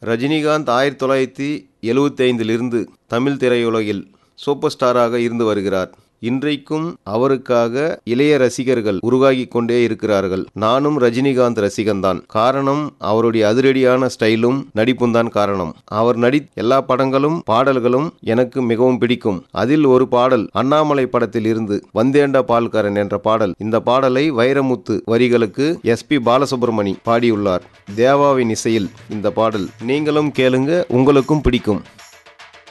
ரஜினிகாந்த் ஆயிரத்தி தொள்ளாயிரத்தி எழுவத்தி ஐந்திலிருந்து தமிழ் திரையுலகில் சூப்பர் ஸ்டாராக இருந்து வருகிறார் இன்றைக்கும் அவருக்காக இளைய ரசிகர்கள் உருவாகி கொண்டே இருக்கிறார்கள் நானும் ரஜினிகாந்த் ரசிகன்தான் காரணம் அவருடைய அதிரடியான ஸ்டைலும் நடிப்பும் தான் காரணம் அவர் நடி எல்லா படங்களும் பாடல்களும் எனக்கு மிகவும் பிடிக்கும் அதில் ஒரு பாடல் அண்ணாமலை படத்தில் இருந்து வந்தேண்ட பால்காரன் என்ற பாடல் இந்த பாடலை வைரமுத்து வரிகளுக்கு எஸ்பி பாலசுப்ரமணி பாடியுள்ளார் தேவாவின் இசையில் இந்த பாடல் நீங்களும் கேளுங்க உங்களுக்கும் பிடிக்கும்